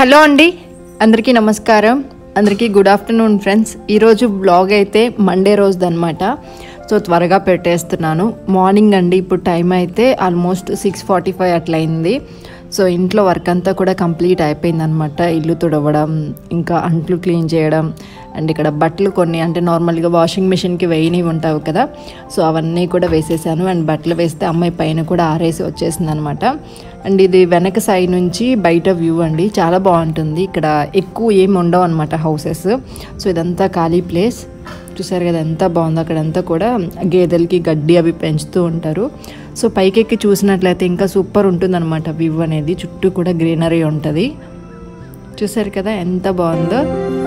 Hello అండి అందరికీ నమస్కారం అందరికీ గుడ్ ఆఫ్టర్నూన్ ఫ్రెండ్స్ ఈరోజు బ్లాగ్ అయితే మండే రోజుది అనమాట సో త్వరగా పెట్టేస్తున్నాను మార్నింగ్ అండి ఇప్పుడు టైం అయితే ఆల్మోస్ట్ సిక్స్ ఫార్టీ ఫైవ్ అట్లా అయింది సో ఇంట్లో వర్క్ అంతా కూడా కంప్లీట్ అయిపోయిందనమాట ఇల్లు తుడవడం ఇంకా అంట్లు క్లీన్ చేయడం అండ్ ఇక్కడ బట్టలు కొన్ని అంటే నార్మల్గా వాషింగ్ మిషన్కి వేయనివి ఉంటావు కదా సో అవన్నీ కూడా వేసేసాను అండ్ బట్టలు వేస్తే అమ్మాయి పైన కూడా ఆరేసి వచ్చేసింది అనమాట అండ్ ఇది వెనక సైడ్ నుంచి బయట వ్యూ అండి చాలా బాగుంటుంది ఇక్కడ ఎక్కువ ఏమి ఉండవు అనమాట హౌసెస్ సో ఇదంతా ఖాళీ ప్లేస్ చూసారు కదా ఎంత బాగుందో అక్కడంతా కూడా గేదెలకి గడ్డి అవి పెంచుతూ ఉంటారు సో పైకెక్కి చూసినట్లయితే ఇంకా సూపర్ ఉంటుందన్నమాట వ్యూ అనేది చుట్టూ కూడా గ్రీనరీ ఉంటుంది చూసారు కదా ఎంత బాగుందో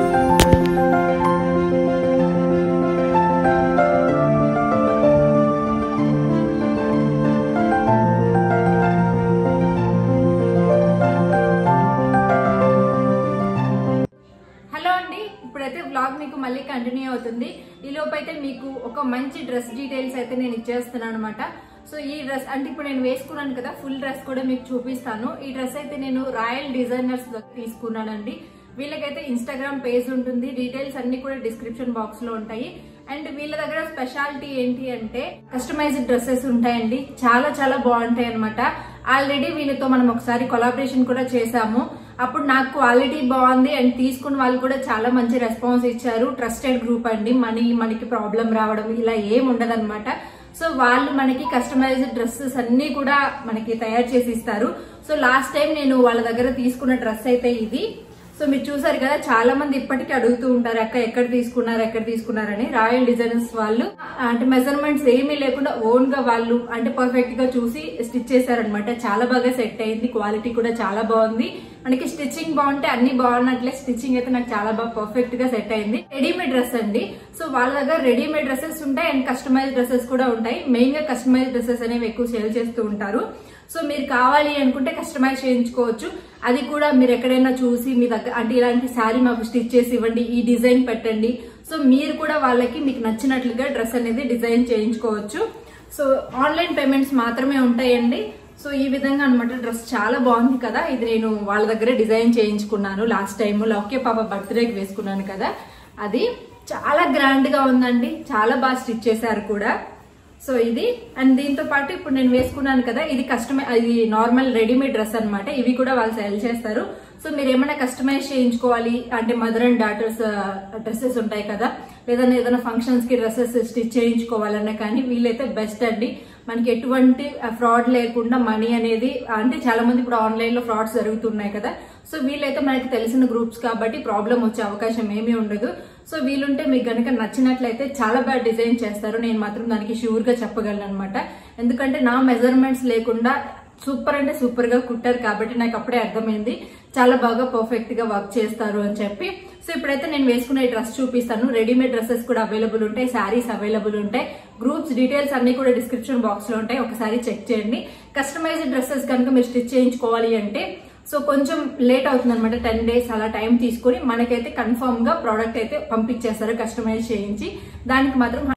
హలో అండి ఇప్పుడైతే వ్లాగ్ మీకు మళ్ళీ కంటిన్యూ అవుతుంది ఈ లోపు అయితే మీకు ఒక మంచి డ్రెస్ డీటెయిల్స్ అయితే నేను ఇచ్చేస్తున్నాను అనమాట సో ఈ డ్రెస్ అంటే ఇప్పుడు నేను వేసుకున్నాను కదా ఫుల్ డ్రెస్ కూడా మీకు చూపిస్తాను ఈ డ్రెస్ అయితే నేను రాయల్ డిజైనర్స్ తీసుకున్నానండి వీళ్ళకైతే ఇన్స్టాగ్రామ్ పేజ్ ఉంటుంది డీటెయిల్స్ అన్ని కూడా డిస్క్రిప్షన్ బాక్స్ లో ఉంటాయి అండ్ వీళ్ళ దగ్గర స్పెషాలిటీ ఏంటి అంటే కస్టమైజ్డ్ డ్రెస్సెస్ ఉంటాయండి చాలా చాలా బాగుంటాయి అనమాట ఆల్రెడీ వీళ్ళతో మనం ఒకసారి కొలాబరేషన్ కూడా చేశాము అప్పుడు నాకు క్వాలిటీ బాగుంది అండ్ తీసుకున్న వాళ్ళు కూడా చాలా మంచి రెస్పాన్స్ ఇచ్చారు ట్రస్టెడ్ గ్రూప్ అండి మనీ మనకి ప్రాబ్లం రావడం ఇలా ఏం ఉండదన్నమాట సో వాళ్ళు మనకి కస్టమైజ్డ్ డ్రెస్సెస్ అన్ని కూడా మనకి తయారు చేసి ఇస్తారు సో లాస్ట్ టైం నేను వాళ్ళ దగ్గర తీసుకున్న డ్రెస్ అయితే ఇది సో మీరు చూసారు కదా చాలా మంది ఇప్పటికీ అడుగుతూ ఉంటారు అక్క ఎక్కడ తీసుకున్నారు ఎక్కడ తీసుకున్నారని రాయల్ డిజైనర్స్ వాళ్ళు అంటే మెజర్మెంట్స్ ఏమీ లేకుండా ఓన్ గా వాళ్ళు అంటే పర్ఫెక్ట్ గా చూసి స్టిచ్ చేశారనమాట చాలా బాగా సెట్ అయింది క్వాలిటీ కూడా చాలా బాగుంది మనకి స్టిచ్చింగ్ బాగుంటే అన్ని బాగున్నట్లే స్టిచ్చింగ్ అయితే నాకు చాలా బాగా పర్ఫెక్ట్ గా సెట్ అయింది రెడీమేడ్ డ్రెస్ అండి సో వాళ్ళ దగ్గర రెడీమేడ్ డ్రెస్సెస్ ఉంటాయి అండ్ కస్టమైజ్ డ్రెస్సెస్ కూడా ఉంటాయి మెయిన్ గా కస్టమైజ్ డ్రెస్సెస్ అనేవి ఎక్కువ సేల్ చేస్తూ ఉంటారు సో మీరు కావాలి అనుకుంటే కస్టమైజ్ చేయించుకోవచ్చు అది కూడా మీరు ఎక్కడైనా చూసి మీ దగ్గర అంటే ఇలాంటి శారీ మాకు స్టిచ్ చేసి ఇవ్వండి ఈ డిజైన్ పెట్టండి సో మీరు కూడా వాళ్ళకి మీకు నచ్చినట్లుగా డ్రెస్ అనేది డిజైన్ చేయించుకోవచ్చు సో ఆన్లైన్ పేమెంట్స్ మాత్రమే ఉంటాయండి సో ఈ విధంగా అనమాట డ్రెస్ చాలా బాగుంది కదా ఇది నేను వాళ్ళ దగ్గర డిజైన్ చేయించుకున్నాను లాస్ట్ టైం లౌక్య పాప బర్త్డేకి వేసుకున్నాను కదా అది చాలా గ్రాండ్ గా ఉందండి చాలా బాగా స్టిచ్ చేశారు కూడా సో ఇది అండ్ దీంతో పాటు ఇప్పుడు నేను వేసుకున్నాను కదా ఇది కస్టమై ఇది నార్మల్ రెడీమేడ్ డ్రెస్ అన్నమాట ఇవి కూడా వాళ్ళు సెల్ చేస్తారు సో మీరు ఏమైనా కస్టమైజ్ చేయించుకోవాలి అంటే మదర్ అండ్ డాటర్స్ డ్రెస్సెస్ ఉంటాయి కదా లేదన్నా ఏదైనా ఫంక్షన్స్ కి డ్రెస్సెస్ స్టిచ్ చేయించుకోవాలన్నా కానీ వీళ్ళైతే బెస్ట్ అండి మనకి ఎటువంటి ఫ్రాడ్ లేకుండా మనీ అనేది అంటే చాలా మంది ఇప్పుడు ఆన్లైన్ లో ఫ్రాడ్స్ జరుగుతున్నాయి కదా సో వీళ్ళైతే మనకి తెలిసిన గ్రూప్స్ కాబట్టి ప్రాబ్లం వచ్చే అవకాశం ఏమీ ఉండదు సో వీలుంటే మీకు గనక నచ్చినట్లయితే చాలా బాగా డిజైన్ చేస్తారు నేను మాత్రం దానికి షూర్ గా చెప్పగలను అనమాట ఎందుకంటే నా మెజర్మెంట్స్ లేకుండా సూపర్ అంటే సూపర్ గా కుట్టారు కాబట్టి నాకు అప్పుడే అర్థమైంది చాలా బాగా పర్ఫెక్ట్ గా వర్క్ చేస్తారు అని చెప్పి సో ఇప్పుడైతే నేను వేసుకున్న ఈ డ్రెస్ చూపిస్తాను రెడీమేడ్ డ్రెస్సెస్ కూడా అవైలబుల్ ఉంటాయి శారీస్ అవైలబుల్ ఉంటాయి గ్రూప్స్ డీటెయిల్స్ అన్ని కూడా డిస్క్రిప్షన్ బాక్స్ లో ఉంటాయి ఒకసారి చెక్ చేయండి కస్టమైజ్డ్ డ్రెస్సెస్ కనుక మీరు స్టిచ్ చేయించుకోవాలి అంటే సో కొంచెం లేట్ అవుతుంది అనమాట టెన్ డేస్ అలా టైం తీసుకుని మనకైతే కన్ఫర్మ్ గా ప్రోడక్ట్ అయితే పంపించేస్తారు కస్టమైజ్ చేయించి దానికి మాత్రం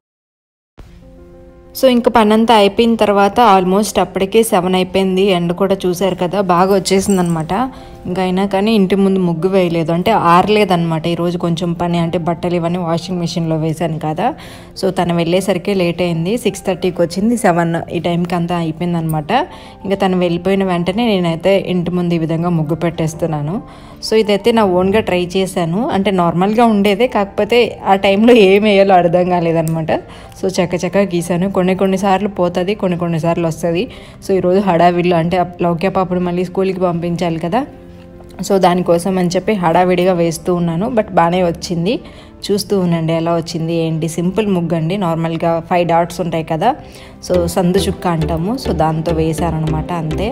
సో ఇంకా పని అంతా అయిపోయిన తర్వాత ఆల్మోస్ట్ అప్పటికే సెవెన్ అయిపోయింది ఎండ కూడా చూశారు కదా బాగా వచ్చేసింది అనమాట ఇంకా అయినా కానీ ఇంటి ముందు ముగ్గు వేయలేదు అంటే ఆరలేదన్నమాట ఈరోజు కొంచెం పని అంటే బట్టలు ఇవన్నీ వాషింగ్ మిషన్లో వేశాను కదా సో తను వెళ్ళేసరికి లేట్ అయింది సిక్స్ థర్టీకి వచ్చింది సెవెన్ ఈ టైంకి అంతా అయిపోయింది అనమాట ఇంకా తను వెళ్ళిపోయిన వెంటనే నేనైతే ఇంటి ముందు ఈ విధంగా ముగ్గు పెట్టేస్తున్నాను సో ఇదైతే నా ఓన్గా ట్రై చేశాను అంటే నార్మల్గా ఉండేదే కాకపోతే ఆ టైంలో ఏం వేయాలో అర్థం కాలేదనమాట సో చక్క చక్క గీసాను కొన్ని కొన్నిసార్లు పోతుంది కొన్ని కొన్నిసార్లు వస్తుంది సో ఈరోజు హడావిడిలో అంటే లౌక్య పాపడు మళ్ళీ స్కూల్కి పంపించాలి కదా సో దానికోసం అని చెప్పి హడావిడిగా వేస్తూ ఉన్నాను బట్ బాగానే వచ్చింది చూస్తూ ఉండండి ఎలా వచ్చింది ఏంటి సింపుల్ ముగ్గు అండి నార్మల్గా ఫైవ్ డాట్స్ ఉంటాయి కదా సో సందు చుక్క అంటాము సో దాంతో వేసారనమాట అంతే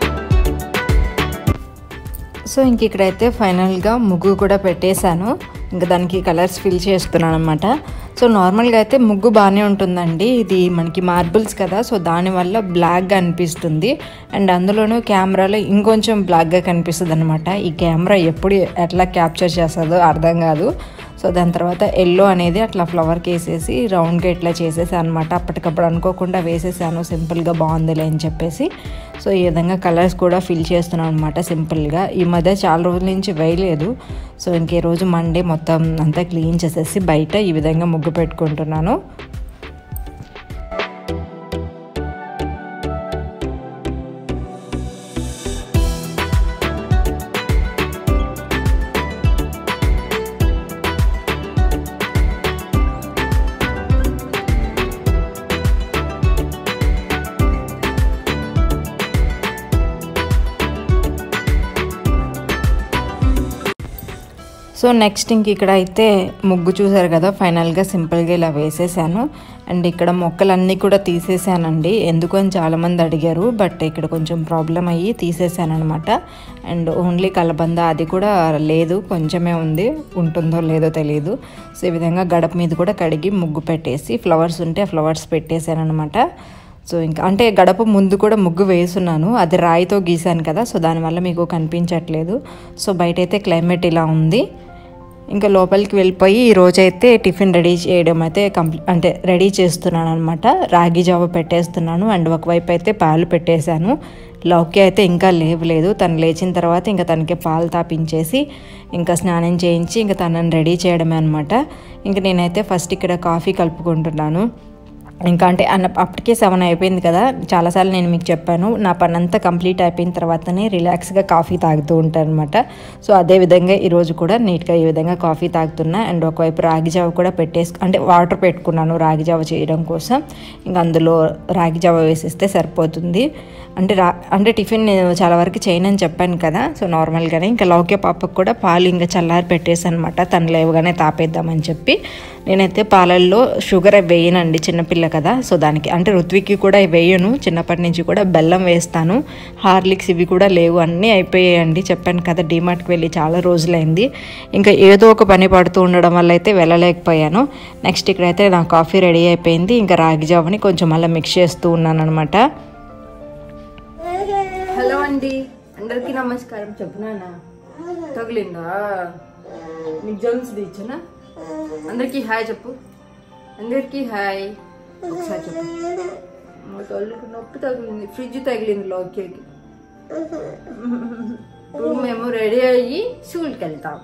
సో ఇంక ఇక్కడైతే ఫైనల్గా ముగ్గు కూడా పెట్టేశాను ఇంకా దానికి కలర్స్ ఫిల్ చేస్తున్నాను అనమాట సో నార్మల్గా అయితే ముగ్గు బాగానే ఉంటుందండి ఇది మనకి మార్బుల్స్ కదా సో దానివల్ల బ్లాక్గా అనిపిస్తుంది అండ్ అందులోనూ కెమెరాలో ఇంకొంచెం బ్లాక్గా కనిపిస్తుంది అనమాట ఈ కెమెరా ఎప్పుడు ఎట్లా క్యాప్చర్ చేస్తుందో అర్థం కాదు సో దాని తర్వాత ఎల్లో అనేది అట్లా ఫ్లవర్కి వేసేసి రౌండ్గా ఇట్లా చేసేసాను అనమాట అప్పటికప్పుడు అనుకోకుండా వేసేసాను సింపుల్గా బాగుందిలే అని చెప్పేసి సో ఈ విధంగా కలర్స్ కూడా ఫిల్ చేస్తున్నాను అనమాట సింపుల్గా ఈ మధ్య చాలా రోజుల నుంచి వేయలేదు సో ఇంకే రోజు మండే మొత్తం అంతా క్లీన్ చేసేసి బయట ఈ విధంగా ముగ్గు పెట్టుకుంటున్నాను సో నెక్స్ట్ ఇంక ఇక్కడ అయితే ముగ్గు చూసారు కదా ఫైనల్గా సింపుల్గా ఇలా వేసేసాను అండ్ ఇక్కడ మొక్కలన్నీ కూడా తీసేసానండి ఎందుకు అని చాలామంది అడిగారు బట్ ఇక్కడ కొంచెం ప్రాబ్లం అయ్యి తీసేసాను అనమాట అండ్ ఓన్లీ కలబంద అది కూడా లేదు కొంచెమే ఉంది ఉంటుందో లేదో తెలియదు సో ఈ విధంగా గడప మీద కూడా కడిగి ముగ్గు పెట్టేసి ఫ్లవర్స్ ఉంటే ఆ ఫ్లవర్స్ పెట్టేశాను అనమాట సో ఇంకా అంటే గడప ముందు కూడా ముగ్గు వేసున్నాను అది రాయితో గీసాను కదా సో దానివల్ల మీకు కనిపించట్లేదు సో బయట అయితే క్లైమేట్ ఇలా ఉంది ఇంకా లోపలికి వెళ్ళిపోయి ఈ రోజైతే టిఫిన్ రెడీ చేయడం అయితే కంప్లీ అంటే రెడీ చేస్తున్నాను అనమాట రాగి జావ పెట్టేస్తున్నాను అండ్ ఒకవైపు అయితే పాలు పెట్టేశాను లౌకి అయితే ఇంకా లేవలేదు తను లేచిన తర్వాత ఇంకా తనకి పాలు తాపించేసి ఇంకా స్నానం చేయించి ఇంకా తనని రెడీ చేయడమే అనమాట ఇంకా నేనైతే ఫస్ట్ ఇక్కడ కాఫీ కలుపుకుంటున్నాను ఇంకా అంటే అన్న అప్పటికే సెవెన్ అయిపోయింది కదా చాలాసార్లు నేను మీకు చెప్పాను నా పని అంతా కంప్లీట్ అయిపోయిన తర్వాతనే రిలాక్స్గా కాఫీ తాగుతూ ఉంటాను అనమాట సో అదే విధంగా ఈరోజు కూడా నీట్గా ఈ విధంగా కాఫీ తాగుతున్నా అండ్ ఒకవైపు రాగి జావ కూడా పెట్టేసి అంటే వాటర్ పెట్టుకున్నాను రాగి జావ చేయడం కోసం ఇంకా అందులో రాగి జావ వేసేస్తే సరిపోతుంది అంటే రా అంటే టిఫిన్ నేను చాలా వరకు చేయనని చెప్పాను కదా సో నార్మల్గానే ఇంకా లౌక్య పాపకు కూడా పాలు ఇంకా చల్లారి పెట్టేసి అనమాట తను లేవగానే తాపేద్దామని చెప్పి నేనైతే పాలల్లో షుగర్ వేయనండి చిన్నపిల్ల కదా సో దానికి అంటే ఋత్వికి కూడా వేయను చిన్నప్పటి నుంచి కూడా బెల్లం వేస్తాను హార్లిక్స్ ఇవి కూడా లేవు అన్నీ అయిపోయాయండి చెప్పాను కదా డీమార్ట్కి వెళ్ళి చాలా రోజులైంది ఇంకా ఏదో ఒక పని పడుతూ ఉండడం వల్ల అయితే వెళ్ళలేకపోయాను నెక్స్ట్ ఇక్కడైతే నా కాఫీ రెడీ అయిపోయింది ఇంకా రాగి జావని కొంచెం అలా మిక్స్ చేస్తూ ఉన్నాను అనమాట హలో అండి అందరికి నమస్కారం చెప్పునా తగిలిందా మీకు జమ్స్ ఇచ్చానా అందరికి హాయ్ చెప్పు అందరికి హాయ్ ఒకసారి చెప్పు మా తల్లికి నొప్పి తగిలింది ఫ్రిడ్జ్ తగిలింది లోకేకి ఇప్పుడు మేము రెడీ అయ్యి స్కూల్కి వెళ్తాం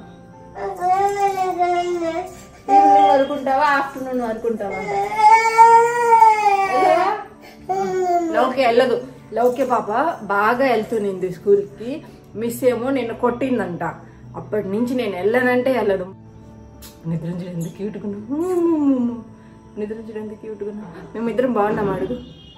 ఈవినింగ్ వరకుంటావా ఆఫ్టర్నూన్ వరకుంటావా వెళ్ళవా? లౌకే వెళ్ళదు లౌకే పాప బాగా వెళ్తునింది స్కూల్కి మిస్ ఏమో నిన్ను కొట్టిందంట అప్పటి నుంచి నేను వెళ్ళనంటే వెళ్ళడు నిద్రించడం ఎందుకు క్యూటుకున్నా నిద్రించడం ఎందుకు క్యూటుకున్నా మేమిద్దరం బాగున్నాం అడుగు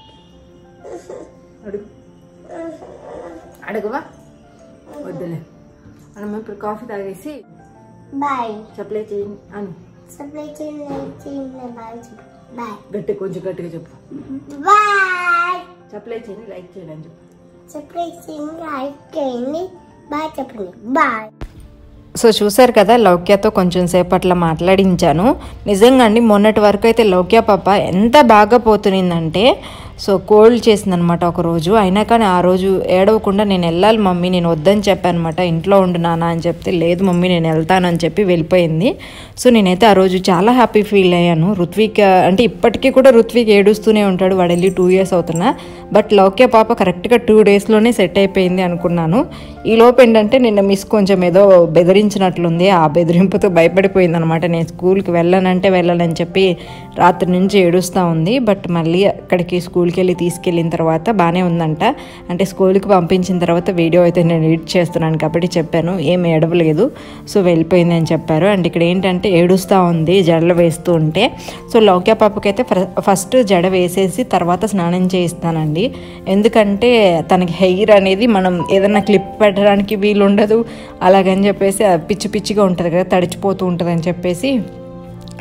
అడుగు అడుగువా వద్దులే మనం ఇప్పుడు కాఫీ తాగేసి బాయ్ సప్లై చేయండి అని సప్లై చేయండి చేయండి బాయ్ బాయ్ గట్టి కొంచెం గట్టిగా చెప్పు బాయ్ సప్లై చేయండి లైక్ చేయండి అని చెప్పు సప్లై చేయండి లైక్ చేయండి బాయ్ చెప్పండి బాయ్ సో చూసారు కదా లౌక్యతో కొంచెం సేపు అట్లా మాట్లాడించాను నిజంగా అండి మొన్నటి వరకు అయితే లౌక్య పాప ఎంత బాగా పోతునిందంటే సో కోల్డ్ చేసిందనమాట ఒక రోజు అయినా కానీ ఆ రోజు ఏడవకుండా నేను వెళ్ళాలి మమ్మీ నేను వద్దని చెప్పాను అనమాట ఇంట్లో ఉండు నాన్న అని చెప్తే లేదు మమ్మీ నేను వెళ్తానని చెప్పి వెళ్ళిపోయింది సో నేనైతే ఆ రోజు చాలా హ్యాపీ ఫీల్ అయ్యాను ఋత్విక్ అంటే ఇప్పటికీ కూడా ఋత్విక్ ఏడుస్తూనే ఉంటాడు వాడు వెళ్ళి టూ ఇయర్స్ అవుతున్నా బట్ లౌక్య పాప కరెక్ట్గా టూ డేస్లోనే సెట్ అయిపోయింది అనుకున్నాను ఈ లోపు ఏంటంటే నిన్న మిస్ కొంచెం ఏదో బెదిరించినట్లుంది ఆ బెదిరింపుతో భయపడిపోయింది అనమాట నేను స్కూల్కి వెళ్ళనంటే వెళ్ళనని చెప్పి రాత్రి నుంచి ఏడుస్తూ ఉంది బట్ మళ్ళీ అక్కడికి స్కూల్కి వెళ్ళి తీసుకెళ్ళిన తర్వాత బాగానే ఉందంట అంటే స్కూల్కి పంపించిన తర్వాత వీడియో అయితే నేను ఎడిట్ చేస్తున్నాను కాబట్టి చెప్పాను ఏం ఏడవలేదు సో వెళ్ళిపోయింది అని చెప్పారు అండ్ ఇక్కడ ఏంటంటే ఏడుస్తూ ఉంది జడలు వేస్తూ ఉంటే సో లౌక్య పాపకైతే ఫస్ట్ జడ వేసేసి తర్వాత స్నానం చేయిస్తానండి ఎందుకంటే తనకి హెయిర్ అనేది మనం ఏదైనా క్లిప్ పెట్టడానికి వీలు ఉండదు అలాగని చెప్పేసి అది పిచ్చి పిచ్చిగా ఉంటుంది కదా తడిచిపోతూ ఉంటుంది అని చెప్పేసి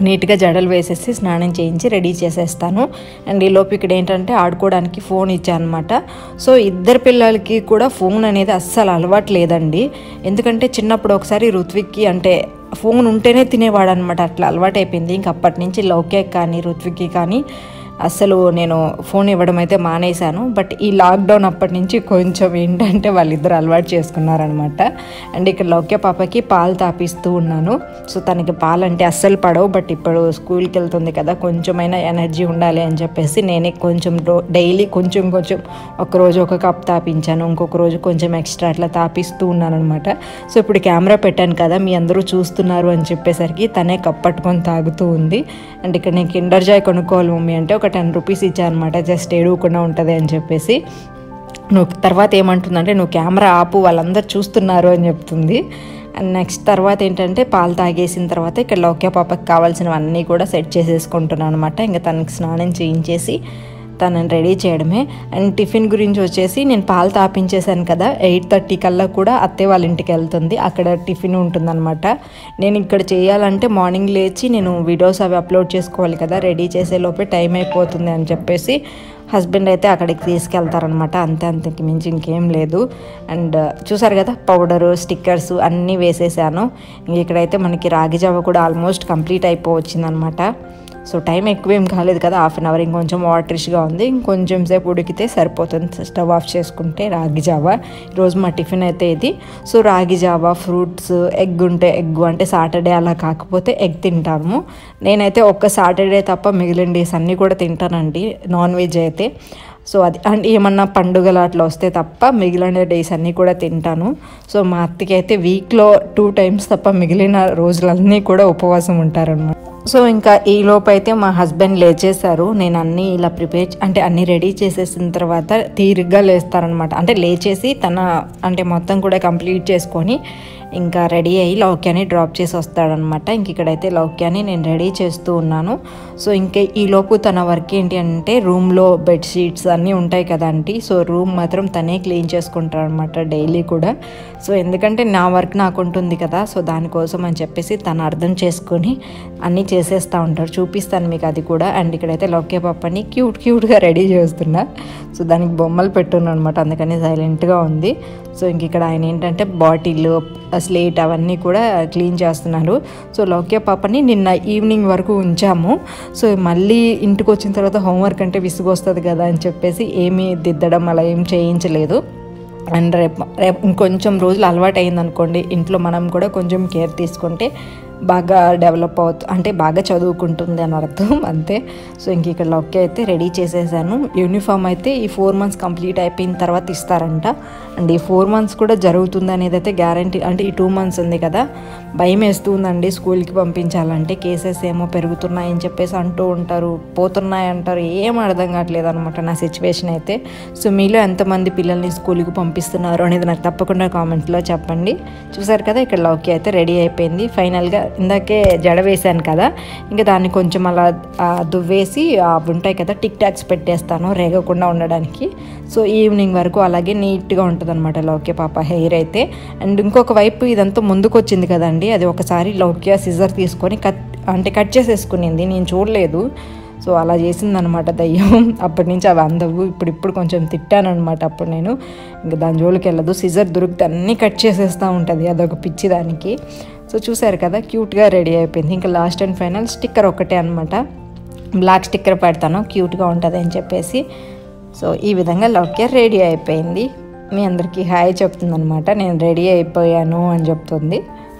నీట్గా జడలు వేసేసి స్నానం చేయించి రెడీ చేసేస్తాను అండ్ ఈలోపు ఇక్కడ ఏంటంటే ఆడుకోవడానికి ఫోన్ ఇచ్చానమాట సో ఇద్దరు పిల్లలకి కూడా ఫోన్ అనేది అస్సలు అలవాటు లేదండి ఎందుకంటే చిన్నప్పుడు ఒకసారి ఋత్విక్కి అంటే ఫోన్ ఉంటేనే తినేవాడు అనమాట అట్లా అలవాటు అయిపోయింది ఇంక అప్పటి నుంచి లౌక్యకి కానీ ఋత్విక్కి కానీ అసలు నేను ఫోన్ ఇవ్వడం అయితే మానేశాను బట్ ఈ లాక్డౌన్ అప్పటి నుంచి కొంచెం ఏంటంటే వాళ్ళిద్దరు అలవాటు చేసుకున్నారనమాట అండ్ ఇక్కడ లౌక్య పాపకి పాలు తాపిస్తూ ఉన్నాను సో తనకి పాలు అంటే అస్సలు పడవు బట్ ఇప్పుడు స్కూల్కి వెళ్తుంది కదా కొంచెమైనా ఎనర్జీ ఉండాలి అని చెప్పేసి నేనే కొంచెం డైలీ కొంచెం కొంచెం ఒకరోజు ఒక కప్ తాపించాను ఇంకొక రోజు కొంచెం ఎక్స్ట్రా అట్లా తాపిస్తూ ఉన్నాను అనమాట సో ఇప్పుడు కెమెరా పెట్టాను కదా మీ అందరూ చూస్తున్నారు అని చెప్పేసరికి తనే కప్ పట్టుకొని తాగుతూ ఉంది అండ్ ఇక్కడ నేను కిండర్ జాయ్ కొనుక్కోవాలి మమ్మీ అంటే ఒక టెన్ రూపీస్ ఇచ్చానమాట జస్ట్ ఏడవకుండా ఉంటుంది అని చెప్పేసి నువ్వు తర్వాత ఏమంటుందంటే నువ్వు కెమెరా ఆపు వాళ్ళందరూ చూస్తున్నారు అని చెప్తుంది అండ్ నెక్స్ట్ తర్వాత ఏంటంటే పాలు తాగేసిన తర్వాత ఇక్కడ లౌక్య పాపకి కావాల్సినవన్నీ కూడా సెట్ చేసేసుకుంటున్నాను అనమాట ఇంకా తనకి స్నానం చేయించేసి తనని రెడీ చేయడమే అండ్ టిఫిన్ గురించి వచ్చేసి నేను పాలు తాపించేశాను కదా ఎయిట్ థర్టీ కల్లా కూడా అత్తే వాళ్ళ ఇంటికి వెళ్తుంది అక్కడ టిఫిన్ ఉంటుందన్నమాట నేను ఇక్కడ చేయాలంటే మార్నింగ్ లేచి నేను వీడియోస్ అవి అప్లోడ్ చేసుకోవాలి కదా రెడీ చేసే లోపే టైం అయిపోతుంది అని చెప్పేసి హస్బెండ్ అయితే అక్కడికి తీసుకెళ్తారనమాట అంతే అంతకి మించి ఇంకేం లేదు అండ్ చూసారు కదా పౌడరు స్టిక్కర్స్ అన్నీ వేసేసాను ఇంక ఇక్కడైతే మనకి రాగి జావ కూడా ఆల్మోస్ట్ కంప్లీట్ అయిపోవచ్చిందనమాట సో టైం ఎక్కువేం కాలేదు కదా హాఫ్ అన్ అవర్ ఇంకొంచెం వాటరిష్గా ఉంది ఇంకొంచెం సేపు ఉడికితే సరిపోతుంది స్టవ్ ఆఫ్ చేసుకుంటే రాగి జావా ఈరోజు మా టిఫిన్ అయితే ఇది సో రాగి జావా ఫ్రూట్స్ ఎగ్ ఉంటే ఎగ్ అంటే సాటర్డే అలా కాకపోతే ఎగ్ తింటాము నేనైతే ఒక్క సాటర్డే తప్ప మిగిలిన డేస్ అన్నీ కూడా తింటానండి నాన్ వెజ్ అయితే సో అది అంటే ఏమన్నా పండుగలు అట్లా వస్తే తప్ప మిగిలిన డేస్ అన్నీ కూడా తింటాను సో మా అత్తకి అయితే వీక్లో టూ టైమ్స్ తప్ప మిగిలిన రోజులన్నీ కూడా ఉపవాసం ఉంటారన్నమాట సో ఇంకా ఈ లోపు అయితే మా హస్బెండ్ లేచేశారు నేను అన్నీ ఇలా ప్రిపేర్ అంటే అన్నీ రెడీ చేసేసిన తర్వాత తీరిగ్గా లేస్తారనమాట అంటే లేచేసి తన అంటే మొత్తం కూడా కంప్లీట్ చేసుకొని ఇంకా రెడీ అయ్యి లౌక్యాన్ని డ్రాప్ చేసి వస్తాడనమాట ఇంక ఇక్కడైతే లౌక్యాన్ని నేను రెడీ చేస్తూ ఉన్నాను సో ఇంకా ఈ లోపు తన వర్క్ ఏంటి అంటే రూమ్లో బెడ్షీట్స్ అన్నీ ఉంటాయి కదండి సో రూమ్ మాత్రం తనే క్లీన్ చేసుకుంటాడు అనమాట డైలీ కూడా సో ఎందుకంటే నా వర్క్ నాకు ఉంటుంది కదా సో దానికోసం అని చెప్పేసి తను అర్థం చేసుకొని అన్నీ చేసేస్తూ ఉంటారు చూపిస్తాను మీకు అది కూడా అండ్ ఇక్కడైతే లౌక్య పప్పని క్యూట్ క్యూట్గా రెడీ చేస్తున్నా సో దానికి బొమ్మలు పెట్టున్నాను అనమాట అందుకని సైలెంట్గా ఉంది సో ఇంక ఇక్కడ ఆయన ఏంటంటే బాటిల్ స్లేట్ అవన్నీ కూడా క్లీన్ చేస్తున్నారు సో లౌక్య పాపని నిన్న ఈవినింగ్ వరకు ఉంచాము సో మళ్ళీ ఇంటికి వచ్చిన తర్వాత హోంవర్క్ అంటే విసుగొస్తుంది కదా అని చెప్పేసి ఏమీ దిద్దడం అలా ఏం చేయించలేదు అండ్ రేపు రేపు ఇంకొంచెం రోజులు అలవాటు అయింది అనుకోండి ఇంట్లో మనం కూడా కొంచెం కేర్ తీసుకుంటే బాగా డెవలప్ అవుతు అంటే బాగా చదువుకుంటుంది అని అర్థం అంతే సో ఇంక ఇక్కడ లొక్కి అయితే రెడీ చేసేసాను యూనిఫామ్ అయితే ఈ ఫోర్ మంత్స్ కంప్లీట్ అయిపోయిన తర్వాత ఇస్తారంట అండ్ ఈ ఫోర్ మంత్స్ కూడా జరుగుతుంది అనేది అయితే గ్యారంటీ అంటే ఈ టూ మంత్స్ ఉంది కదా భయం వేస్తుందండి స్కూల్కి పంపించాలంటే కేసెస్ ఏమో పెరుగుతున్నాయని చెప్పేసి అంటూ ఉంటారు పోతున్నాయి అంటారు ఏం అర్థం కావట్లేదు అనమాట నా సిచ్యువేషన్ అయితే సో మీలో ఎంతమంది పిల్లల్ని స్కూల్కి పంపిస్తున్నారు అనేది నాకు తప్పకుండా కామెంట్లో చెప్పండి చూసారు కదా ఇక్కడ లౌకి అయితే రెడీ అయిపోయింది ఫైనల్గా ఇందాకే జడ వేశాను కదా ఇంకా దాన్ని కొంచెం అలా ఆ, దువ్వేసి అవి ఉంటాయి కదా టిక్ టాక్స్ పెట్టేస్తాను రేగకుండా ఉండడానికి సో ఈవినింగ్ వరకు అలాగే నీట్గా ఉంటుంది అనమాట లౌక్య పాప హెయిర్ అయితే అండ్ ఇంకొక వైపు ఇదంతా ముందుకు వచ్చింది కదండి అది ఒకసారి లౌక్య సిజర్ తీసుకొని కట్ అంటే కట్ చేసేసుకునింది నేను చూడలేదు సో అలా చేసిందనమాట దయ్యం అప్పటి నుంచి అవి అందవు ఇప్పుడు ఇప్పుడు కొంచెం తిట్టానమాట అప్పుడు నేను ఇంకా దాని జోలికి వెళ్ళదు సిజర్ దొరికితే అన్నీ కట్ చేసేస్తూ ఉంటుంది అదొక పిచ్చి దానికి సో చూసారు కదా క్యూట్గా రెడీ అయిపోయింది ఇంకా లాస్ట్ అండ్ ఫైనల్ స్టిక్కర్ ఒకటే అనమాట బ్లాక్ స్టిక్కర్ పెడతాను క్యూట్గా ఉంటుంది అని చెప్పేసి సో ఈ విధంగా లౌక్యర్ రెడీ అయిపోయింది మీ అందరికీ హాయ్ చెప్తుందనమాట నేను రెడీ అయిపోయాను అని చెప్తుంది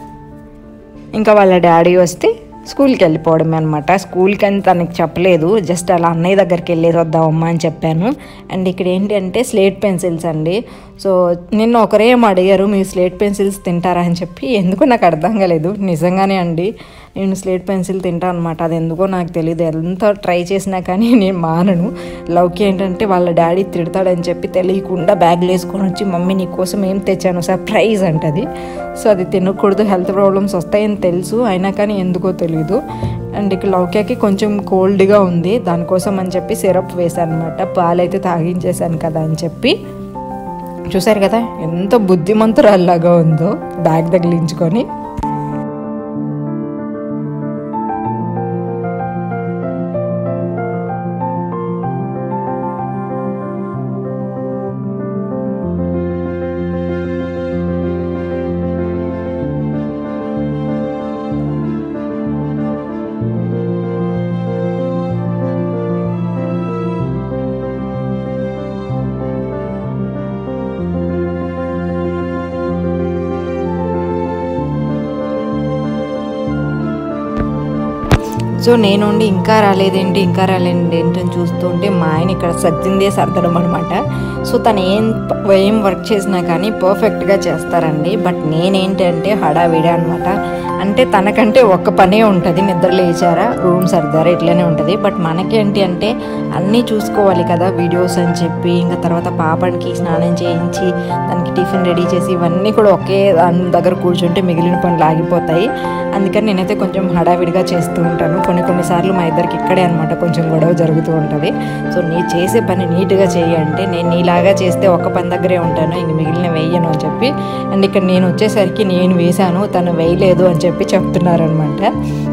ఇంకా వాళ్ళ డాడీ వస్తే స్కూల్కి వెళ్ళిపోవడమే అనమాట స్కూల్కి అని తనకి చెప్పలేదు జస్ట్ అలా అన్నయ్య దగ్గరికి వెళ్ళేసి వద్దామమ్మా అని చెప్పాను అండ్ ఇక్కడ ఏంటి అంటే స్లేట్ పెన్సిల్స్ అండి సో నిన్న ఒకరేం అడిగారు మీరు స్లేట్ పెన్సిల్స్ తింటారా అని చెప్పి ఎందుకో నాకు అర్థం కాలేదు నిజంగానే అండి నేను స్లేట్ పెన్సిల్ తింటాను అనమాట అది ఎందుకో నాకు తెలియదు ఎంత ట్రై చేసినా కానీ నేను మానను లవ్కి ఏంటంటే వాళ్ళ డాడీ తిడతాడని చెప్పి తెలియకుండా బ్యాగ్లు వేసుకొని వచ్చి మమ్మీ నీ కోసం ఏం తెచ్చాను సర్ప్రైజ్ అంటది సో అది తినకూడదు హెల్త్ ప్రాబ్లమ్స్ వస్తాయని తెలుసు అయినా కానీ ఎందుకో తెలియదు అండ్ ఇక్కడ లౌక్యాకి కొంచెం కోల్డ్గా ఉంది దానికోసం అని చెప్పి సిరప్ వేసాను అనమాట పాలైతే తాగించేశాను కదా అని చెప్పి చూసారు కదా ఎంత బుద్ధిమంతురాల్లాగా ఉందో బ్యాగ్ తగిలించుకొని సో నేను ఉండి ఇంకా రాలేదేంటి ఇంకా రాలేదేంటి ఏంటని చూస్తూ ఉంటే మా ఆయన ఇక్కడ సర్దిందే సర్దడం అనమాట సో తను ఏం ఏం వర్క్ చేసినా కానీ పర్ఫెక్ట్గా చేస్తారండి బట్ నేనేంటంటే హడావిడి అనమాట అంటే తనకంటే ఒక్క పనే ఉంటుంది నిద్ర లేచారా రూమ్ సర్దారా ఇట్లనే ఉంటుంది బట్ మనకేంటి అంటే అన్నీ చూసుకోవాలి కదా వీడియోస్ అని చెప్పి ఇంకా తర్వాత పాపడికి స్నానం చేయించి దానికి టిఫిన్ రెడీ చేసి ఇవన్నీ కూడా ఒకే దాని దగ్గర కూర్చుంటే మిగిలిన పనులు ఆగిపోతాయి అందుకని నేనైతే కొంచెం హడావిడిగా చేస్తూ ఉంటాను కొన్ని కొన్నిసార్లు మా ఇద్దరికి ఇక్కడే అనమాట కొంచెం గొడవ జరుగుతూ ఉంటుంది సో నీ చేసే పని నీట్గా చేయి అంటే నేను నీలాగా చేస్తే ఒక్క పని దగ్గరే ఉంటాను ఇంక మిగిలిన వేయను అని చెప్పి అండ్ ఇక్కడ నేను వచ్చేసరికి నేను వేశాను తను వేయలేదు అని చెప్పి చెప్తున్నారనమాట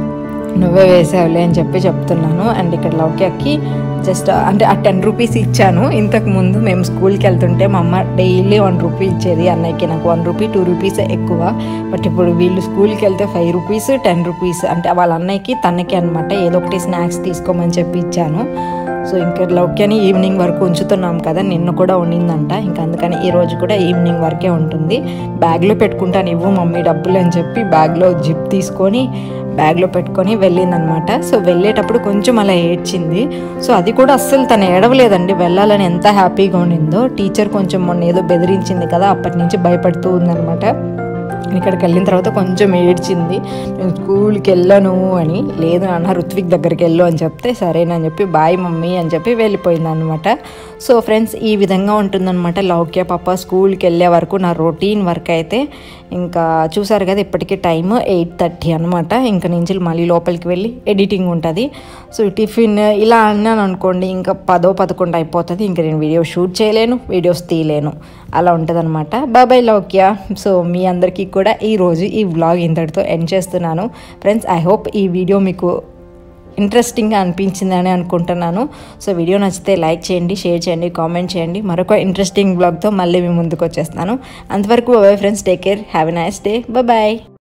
నువ్వే వేసావులే అని చెప్పి చెప్తున్నాను అండ్ ఇక్కడ లౌక్యకి జస్ట్ అంటే ఆ టెన్ రూపీస్ ఇచ్చాను ఇంతకు ముందు మేము స్కూల్కి వెళ్తుంటే మా అమ్మ డైలీ వన్ రూపీ ఇచ్చేది అన్నయ్యకి నాకు వన్ రూపీ టూ రూపీస్ ఎక్కువ బట్ ఇప్పుడు వీళ్ళు స్కూల్కి వెళ్తే ఫైవ్ రూపీస్ టెన్ రూపీస్ అంటే వాళ్ళ అన్నయ్యకి తనకి అనమాట ఏదో ఒకటి స్నాక్స్ తీసుకోమని చెప్పి ఇచ్చాను సో ఇంకా లౌక్యాని ఈవినింగ్ వరకు ఉంచుతున్నాం కదా నిన్న కూడా ఉండిందంట ఇంకా అందుకని ఈ రోజు కూడా ఈవినింగ్ వరకే ఉంటుంది బ్యాగ్లో పెట్టుకుంటాను ఇవ్వు మమ్మీ డబ్బులు అని చెప్పి బ్యాగ్లో జిప్ తీసుకొని బ్యాగ్లో పెట్టుకొని వెళ్ళిందనమాట సో వెళ్ళేటప్పుడు కొంచెం అలా ఏడ్చింది సో అది కూడా అస్సలు తను ఏడవలేదండి వెళ్ళాలని ఎంత హ్యాపీగా ఉండిందో టీచర్ కొంచెం మొన్న ఏదో బెదిరించింది కదా అప్పటి నుంచి భయపడుతూ ఉందనమాట ఇక్కడికి వెళ్ళిన తర్వాత కొంచెం ఏడ్చింది నేను స్కూల్కి వెళ్ళను అని లేదు నాన్న రుత్విక్ దగ్గరికి వెళ్ళు అని చెప్తే సరేనని చెప్పి బాయ్ మమ్మీ అని చెప్పి వెళ్ళిపోయింది అనమాట సో ఫ్రెండ్స్ ఈ విధంగా ఉంటుందన్నమాట లౌక్య పాప స్కూల్కి వెళ్ళే వరకు నా రొటీన్ వర్క్ అయితే ఇంకా చూసారు కదా ఇప్పటికీ టైం ఎయిట్ థర్టీ అనమాట ఇంకా నుంచి మళ్ళీ లోపలికి వెళ్ళి ఎడిటింగ్ ఉంటుంది సో టిఫిన్ ఇలా అన్నాను అనుకోండి ఇంకా పదో పదకొండు అయిపోతుంది ఇంకా నేను వీడియో షూట్ చేయలేను వీడియోస్ తీయలేను అలా ఉంటుంది అనమాట బాబాయ్ లౌక్య సో మీ అందరికీ కూడా ఈరోజు ఈ వ్లాగ్ ఇంతటితో ఎండ్ చేస్తున్నాను ఫ్రెండ్స్ ఐ హోప్ ఈ వీడియో మీకు ఇంట్రెస్టింగ్గా అనిపించిందని అనుకుంటున్నాను సో వీడియో నచ్చితే లైక్ చేయండి షేర్ చేయండి కామెంట్ చేయండి మరొక ఇంట్రెస్టింగ్ బ్లాగ్తో మళ్ళీ మీ ముందుకు వచ్చేస్తాను అంతవరకు bye friends take care have a nice day bye